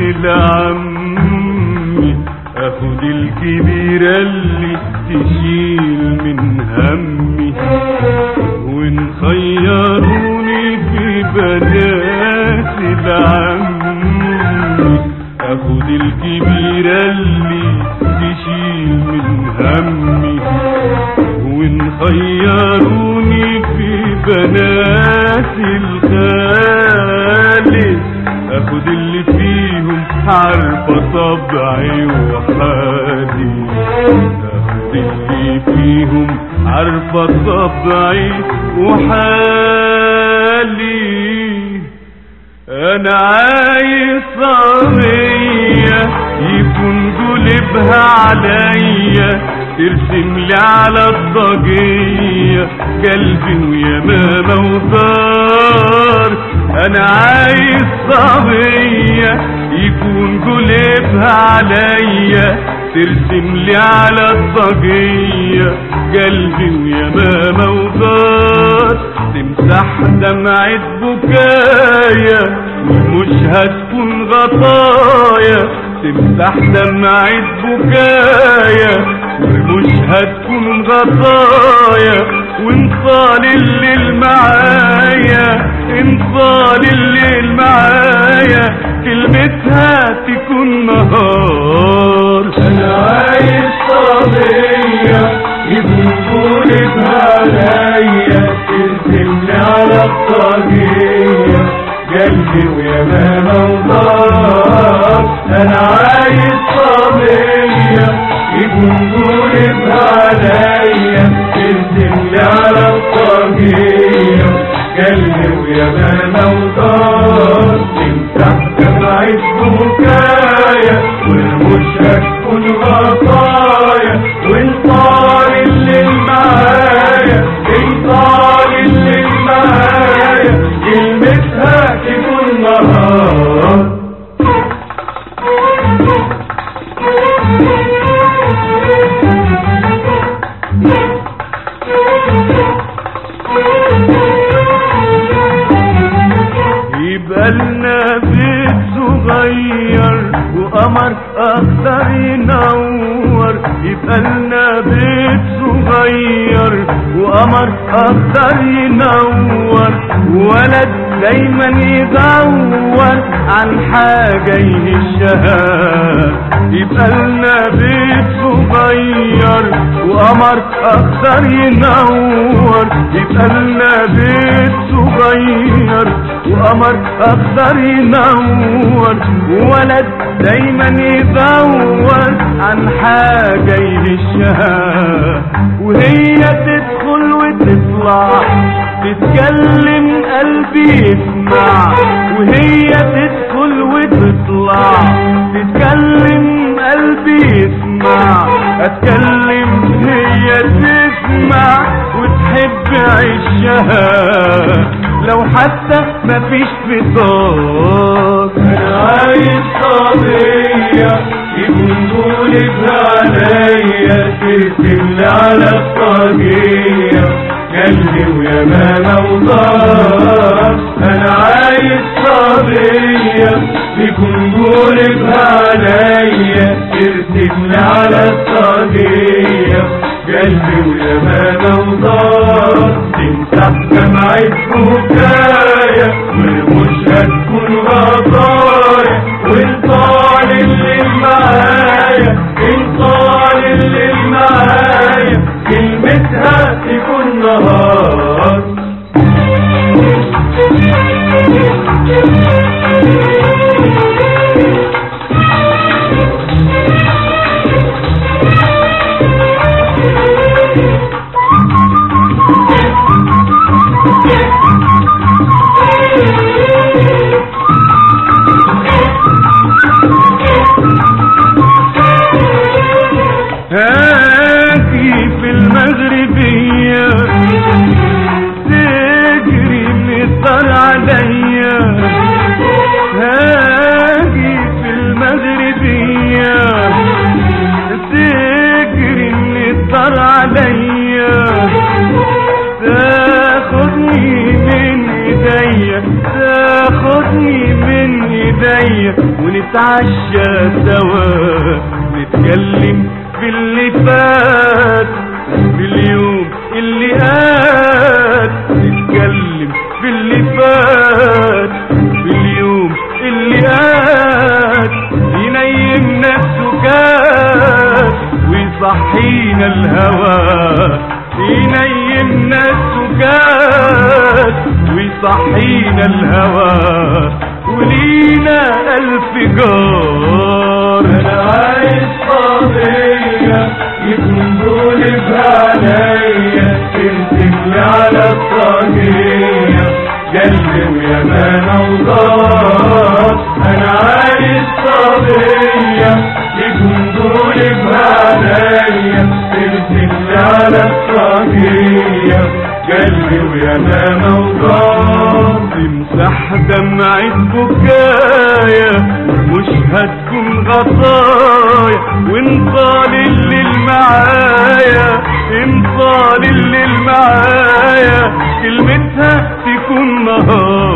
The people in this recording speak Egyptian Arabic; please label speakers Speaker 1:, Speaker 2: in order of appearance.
Speaker 1: لعمي اخد الكبيرة اللي تشيل من همي وان خيروني في بنات لعمي اخد الكبيرة اللي تشيل من همي وان خيروني في بنات الخالد اخد اللي فيهم عارفة طبعي وحالي اخد اللي فيهم عارفة طبعي وحالي انا عايز صبية يكون قلبها عليا ترسم لي على الضجية قلبي ويمامة وطار انا عايز صبية يكون قلبها عليا ترسم لي على الضجية قلبي ويمامة وطار تمسح دمعة بكايا ومش هتكون غطايا تمسح دمعة بكايا ومش هتكون غطايا وانطال الليل معايا انطال الليل معايا كلمتها تكون نهار
Speaker 2: انا عايز صبية يكون قولبها عليا ترسمني على الطاقية قلبي ويمامة وضار انا عايز صبية يكون قولبها عليا ترسمني على الطاقية قلبي ويمامة وضار تمسح دمعة بكايا والمش هتكون غطايا وانطال الليل معايا انطال الليل معايا كلمتها تكون نهار
Speaker 1: يبقى لنا بيت صغير وقمر اخضر ينور يبقى لنا بيت صغير وقمر اخضر ينور ولد دايما يدور عن حاجة يهشها يبقى لنا بيت صغير وقمر اخضر ينور يبقى لنا بيت صغير وقمر اخضر ينور ولد دايما يدور عن حاجة يهشها وهي تدخل وتطلع تتكلم قلبي يسمع وهي تدخل وتطلع تتكلم قلبي يسمع اتكلم هي تسمع وتحب عشها لو حتى مفيش فطار
Speaker 2: انا عايز صبية يكون قولبها عليا ترسمني على الطاقية قلبي ويمامة وضار انا عايز صبية يكون قولبها عليا ترسمني على الطاقية قلبي ويمامة وضار تمسح دمعة بكايا والمش هتكون غطايا وانطال الليل معايا انطال الليل معايا كلمتها تكون نهار
Speaker 1: هاجي في المغربية تجري من الدار عليا هاجي في المغربية تجري من الدار عليا تاخدني من ايديا تاخدني من ايديا ونتعلم نتعشى سوا نتكلم في اللي فات في اليوم اللي قات نتكلم في اللي فات في اليوم اللي قات ينيمنا السكات ويصحينا الهوى ينيمنا السكات ويصحينا الهوى ولينا ألف جار
Speaker 2: انا عايز قضية يكون دول بعليا تمسك لي على الطاقية قلبي ويمانة وضار انا عايز قضية يكون دول بعليا تمسك لي على الطاقية قلبي ويمانة وضار
Speaker 1: تمسح دمعة بكايا مش هتكون غطايا وانطال الليل معايا انطال الليل معايا كلمتها تكون نهار